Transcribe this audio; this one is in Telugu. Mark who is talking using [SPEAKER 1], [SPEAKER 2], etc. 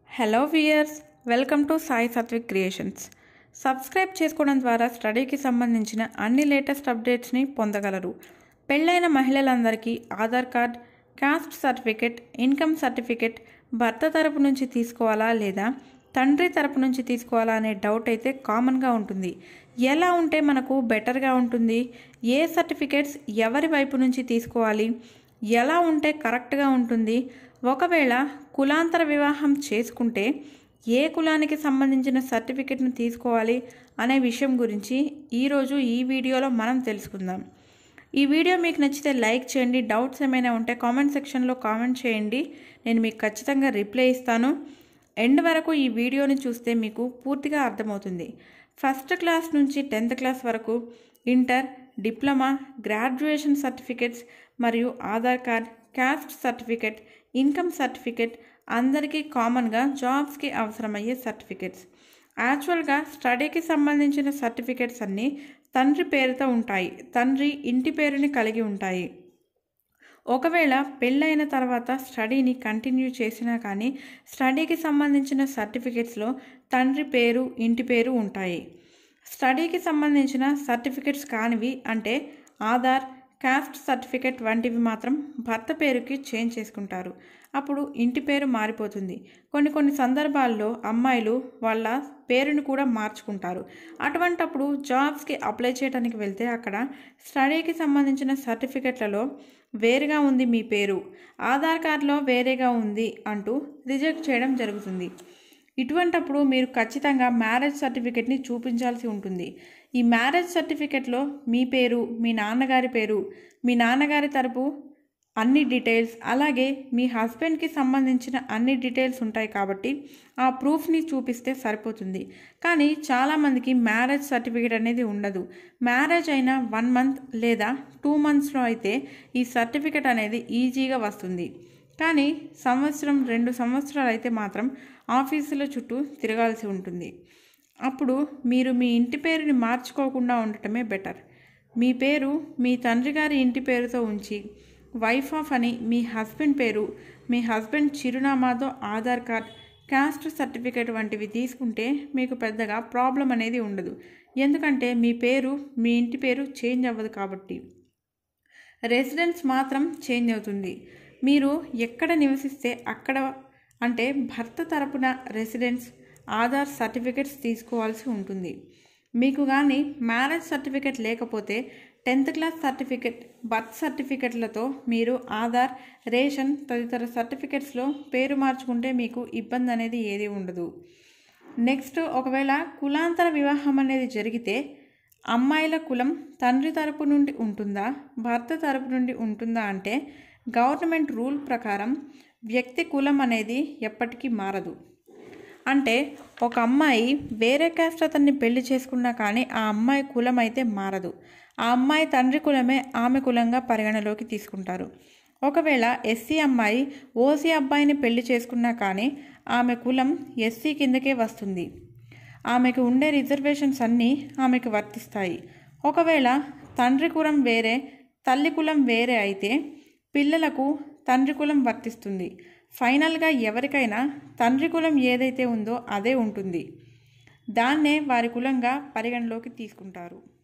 [SPEAKER 1] hello viewers welcome to Sai Satvik creations subscribe చేసుకోవడం ద్వారా స్టడీకి సంబంధించిన అన్ని లేటెస్ట్ అప్డేట్స్ని పొందగలరు పెళ్ళైన మహిళలందరికీ Aadhaar card caste certificate income certificate భర్త తరపు నుంచి తీసుకోవాలా లేదా తండ్రి తరపు నుంచి తీసుకోవాలా అనే డౌట్ అయితే కామన్గా ఉంటుంది ఎలా ఉంటే మనకు బెటర్గా ఉంటుంది ఏ సర్టిఫికెట్స్ ఎవరి వైపు నుంచి తీసుకోవాలి ఎలా ఉంటే కరెక్ట్గా ఉంటుంది ఒకవేళ కులాంతర వివాహం చేసుకుంటే ఏ కులానికి సంబంధించిన సర్టిఫికెట్ను తీసుకోవాలి అనే విషయం గురించి ఈరోజు ఈ వీడియోలో మనం తెలుసుకుందాం ఈ వీడియో మీకు నచ్చితే లైక్ చేయండి డౌట్స్ ఏమైనా ఉంటే కామెంట్ సెక్షన్లో కామెంట్ చేయండి నేను మీకు ఖచ్చితంగా రిప్లై ఇస్తాను ఎండ్ వరకు ఈ వీడియోని చూస్తే మీకు పూర్తిగా అర్థమవుతుంది ఫస్ట్ క్లాస్ నుంచి టెన్త్ క్లాస్ వరకు ఇంటర్ డిప్లొమా గ్రాడ్యుయేషన్ సర్టిఫికెట్స్ మరియు Aadhaar card caste certificate income certificate అందరికీ కామన్గా జాబ్స్కి అవసరమయ్యే సర్టిఫికెట్స్ యాక్చువల్గా స్టడీకి సంబంధించిన సర్టిఫికెట్స్ అన్నీ తండ్రి పేరుతో ఉంటాయి తండ్రి ఇంటి పేరుని కలిగి ఉంటాయి ఒకవేళ పెళ్ళైన తర్వాత స్టడీని కంటిన్యూ చేసినా కానీ స్టడీకి సంబంధించిన సర్టిఫికెట్స్లో తండ్రి పేరు ఇంటి పేరు ఉంటాయి స్టడీకి సంబంధించిన సర్టిఫికెట్స్ కానివి అంటే ఆధార్ కాస్ట్ సర్టిఫికెట్ వంటివి మాత్రం భర్త పేరుకి చేంజ్ చేసుకుంటారు అప్పుడు ఇంటి పేరు మారిపోతుంది కొన్ని కొన్ని సందర్భాల్లో అమ్మాయిలు వాళ్ళ పేరును కూడా మార్చుకుంటారు అటువంటప్పుడు జాబ్స్కి అప్లై చేయడానికి వెళ్తే అక్కడ స్టడీకి సంబంధించిన సర్టిఫికెట్లలో వేరుగా ఉంది మీ పేరు ఆధార్ కార్డులో వేరేగా ఉంది అంటూ రిజెక్ట్ చేయడం జరుగుతుంది ఇటువంటప్పుడు మీరు ఖచ్చితంగా మ్యారేజ్ సర్టిఫికెట్ని చూపించాల్సి ఉంటుంది ఈ మ్యారేజ్ సర్టిఫికెట్లో మీ పేరు మీ నాన్నగారి పేరు మీ నాన్నగారి తరపు అన్ని డీటెయిల్స్ అలాగే మీ హస్బెండ్కి సంబంధించిన అన్ని డీటెయిల్స్ ఉంటాయి కాబట్టి ఆ ప్రూఫ్ని చూపిస్తే సరిపోతుంది కానీ చాలామందికి మ్యారేజ్ సర్టిఫికేట్ అనేది ఉండదు మ్యారేజ్ అయిన వన్ మంత్ లేదా టూ మంత్స్లో అయితే ఈ సర్టిఫికేట్ అనేది ఈజీగా వస్తుంది కానీ సంవత్సరం రెండు సంవత్సరాలు అయితే మాత్రం ఆఫీసుల చుట్టూ తిరగాల్సి ఉంటుంది అప్పుడు మీరు మీ ఇంటి పేరుని మార్చుకోకుండా ఉండటమే బెటర్ మీ పేరు మీ తండ్రి గారి ఇంటి పేరుతో ఉంచి వైఫ్ ఆఫ్ అని మీ హస్బెండ్ పేరు మీ హస్బెండ్ చిరునామాతో ఆధార్ కార్డ్ క్యాస్ట్ సర్టిఫికేట్ వంటివి తీసుకుంటే మీకు పెద్దగా ప్రాబ్లం అనేది ఉండదు ఎందుకంటే మీ పేరు మీ ఇంటి పేరు చేంజ్ అవ్వదు కాబట్టి రెసిడెన్స్ మాత్రం చేంజ్ అవుతుంది మీరు ఎక్కడ నివసిస్తే అక్కడ అంటే భర్త తరపున రెసిడెన్స్ ఆధార్ సర్టిఫికెట్స్ తీసుకోవాల్సి ఉంటుంది మీకు కానీ మ్యారేజ్ సర్టిఫికెట్ లేకపోతే టెన్త్ క్లాస్ సర్టిఫికెట్ బర్త్ సర్టిఫికెట్లతో మీరు ఆధార్ రేషన్ తదితర సర్టిఫికెట్స్లో పేరు మార్చుకుంటే మీకు ఇబ్బంది అనేది ఏది ఉండదు నెక్స్ట్ ఒకవేళ కులాంతర వివాహం అనేది జరిగితే అమ్మాయిల కులం తండ్రి తరపు నుండి ఉంటుందా భర్త తరపు నుండి ఉంటుందా అంటే గవర్నమెంట్ రూల్ ప్రకారం వ్యక్తి కులం అనేది ఎప్పటికీ మారదు అంటే ఒక అమ్మాయి వేరే క్యాస్ట్ అతన్ని పెళ్లి చేసుకున్నా కానీ ఆ అమ్మాయి కులం అయితే మారదు ఆ అమ్మాయి తండ్రి కులమే ఆమె కులంగా పరిగణలోకి తీసుకుంటారు ఒకవేళ ఎస్సీ అమ్మాయి ఓసీ అబ్బాయిని పెళ్లి చేసుకున్నా కానీ ఆమె కులం ఎస్సీ కిందకే వస్తుంది ఆమెకు ఉండే రిజర్వేషన్స్ అన్నీ ఆమెకు వర్తిస్తాయి ఒకవేళ తండ్రి కులం వేరే తల్లి కులం వేరే అయితే పిల్లలకు తండ్రి కులం వర్తిస్తుంది ఫైనల్గా ఎవరికైనా తండ్రి కులం ఏదైతే ఉందో అదే ఉంటుంది దాన్నే వారి కులంగా పరిగణలోకి తీసుకుంటారు